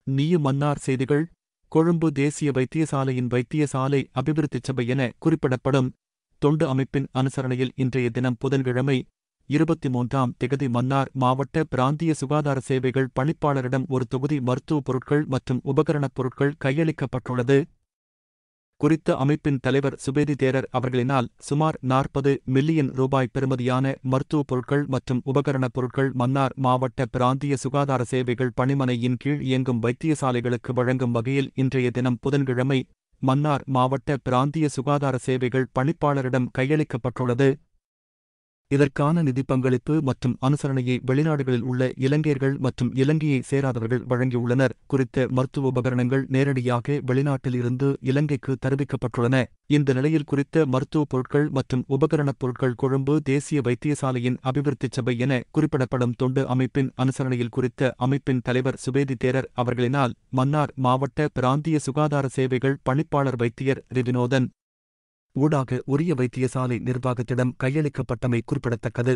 நீயு மன்னார் செய்திகள் கொழும்பு தேசிய வைத்தியசாலையின் வைத்தியசாலை அபிவிருத்திச் சபை என குறிப்பிடப்படும் தொண்டு அமைப்பின் அனுசரணையில் இன்றைய தினம் புதன்கிழமை இருபத்தி மூன்றாம் திகதி மன்னார் மாவட்ட பிராந்திய சுகாதார சேவைகள் பணிப்பாளரிடம் ஒரு தொகுதி மருத்துவப் பொருட்கள் மற்றும் உபகரணப் பொருட்கள் கையளிக்கப்பட்டுள்ளது குறித்த அமைப்பின் தலைவர் சுபேதி தேரர் அவர்களினால் சுமார் நாற்பது மில்லியன் ரூபாய் பெறுமதியான மருத்துவப் பொருட்கள் மற்றும் உபகரணப் பொருட்கள் மன்னார் மாவட்ட பிராந்திய சுகாதார சேவைகள் பணிமனையின் கீழ் இயங்கும் வைத்தியசாலைகளுக்கு வழங்கும் வகையில் இன்றைய தினம் புதன்கிழமை மன்னார் மாவட்ட பிராந்திய சுகாதார சேவைகள் பணிப்பாளரிடம் கையளிக்கப்பட்டுள்ளது இதற்கான நிதி பங்களிப்பு மற்றும் அனுசரணையை வெளிநாடுகளில் உள்ள இலங்கையர்கள் மற்றும் இலங்கையை சேராதவர்கள் வழங்கியுள்ளனர் குறித்த மருத்துவ உபகரணங்கள் நேரடியாக வெளிநாட்டில் இருந்து இலங்கைக்கு தெரிவிக்கப்பட்டுள்ளன இந்த நிலையில் குறித்த மருத்துவப் பொருட்கள் மற்றும் உபகரணப் பொருட்கள் கொழும்பு தேசிய வைத்தியசாலையின் அபிவிருத்திச் சபை என குறிப்பிடப்படும் தொண்டு அமைப்பின் அனுசரணையில் குறித்த அமைப்பின் தலைவர் சுபேதி தேரர் அவர்களினால் மன்னார் மாவட்ட பிராந்திய சுகாதார சேவைகள் பணிப்பாளர் வைத்தியர் ரிவினோதன் ஊடாக உரிய வைத்தியசாலை நிர்வாகத்திடம் கையளிக்கப்பட்டமை குறிப்பிடத்தக்கது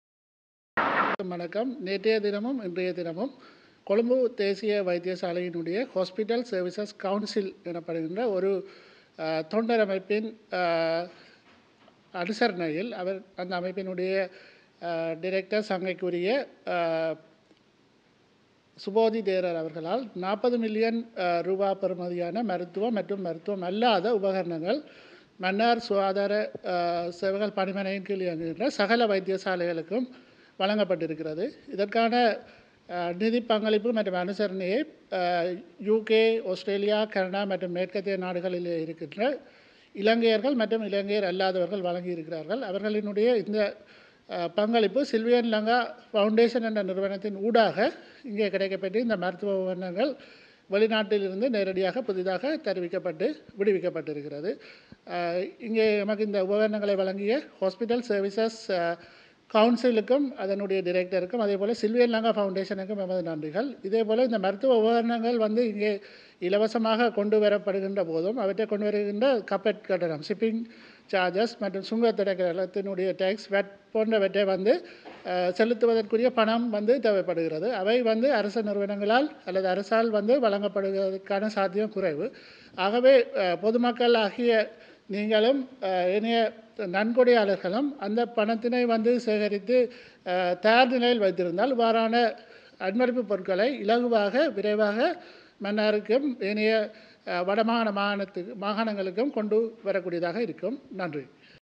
வணக்கம் நேற்றைய தினமும் இன்றைய தினமும் கொழும்பு தேசிய வைத்தியசாலையினுடைய ஹாஸ்பிட்டல் சர்வீசஸ் கவுன்சில் எனப்படுகின்ற ஒரு அஹ், தொண்டர் அமைப்பின் அஹ், அனுசரணையில் அவர் அந்த அமைப்பினுடைய அஹ், டிரெக்டர் சங்கைக்குரிய அஹ், சுபோதி தேரர் அவர்களால் நாற்பது மில்லியன் அஹ், ரூபா பெறுமதியான மருத்துவ மற்றும் மருத்துவம் அல்லாத உபகரணங்கள் மன்னார் சுகாதார அஹ், சேவைகள் பணிமனையின் கீழ் இயங்குகின்ற சகல வைத்தியசாலைகளுக்கும் வழங்கப்பட்டிருக்கிறது இதற்கான அஹ், நிதி பங்களிப்பு மற்றும் அனுசரணையை யூகே ஆஸ்திரேலியா கனடா மற்றும் மேற்கத்திய நாடுகளில் இருக்கின்ற இலங்கையர்கள் மற்றும் இலங்கையர் அல்லாதவர்கள் வழங்கியிருக்கிறார்கள் அவர்களினுடைய இந்த அஹ், பங்களிப்பு சில்வியன் லங்கா ஃபவுண்டேஷன் என்ற நிறுவனத்தின் ஊடாக இங்கே கிடைக்கப்பட்டு இந்த மருத்துவ உபகரணங்கள் வெளிநாட்டிலிருந்து நேரடியாக புதிதாக தெரிவிக்கப்பட்டு விடுவிக்கப்பட்டிருக்கிறது அஹ், இங்கே நமக்கு இந்த உபகரணங்களை வழங்கிய ஹாஸ்பிட்டல் சர்வீசஸ் கவுன்சிலுக்கும் அதனுடைய டிரெக்டருக்கும் அதே போல் சில்வியன் லங்கா ஃபவுண்டேஷனுக்கும் எமது நன்றிகள் இதே போல் இந்த மருத்துவ உபகரணங்கள் வந்து இங்கே இலவசமாக கொண்டு வரப்படுகின்ற போதும் அவற்றை கொண்டு வருகின்ற கப்பெட் கட்டணம் ஷிப்பிங் சார்ஜஸ் மற்றும் சுங்கத்தடத்தினுடைய டேக்ஸ் வெட் போன்றவற்றை வந்து அஹ், செலுத்துவதற்குரிய பணம் வந்து தேவைப்படுகிறது அவை வந்து அரசு நிறுவனங்களால் அல்லது அரசால் வந்து வழங்கப்படுவதற்கான சாத்தியம் குறைவு ஆகவே அஹ், பொதுமக்கள் ஆகிய நீங்களும் அஹ், இணைய நன்கொடையாளர்களும் அந்த பணத்தினை வந்து சேகரித்து அஹ், தயார் நிலையில் வைத்திருந்தால் இவ்வாறான அன்பளிப்பு பொருட்களை இலகுவாக விரைவாக மன்னாருக்கும் ஏனைய அஹ், வடமாகாண மாகாணத்துக்கு மாகாணங்களுக்கும் கொண்டு வரக்கூடியதாக இருக்கும் நன்றி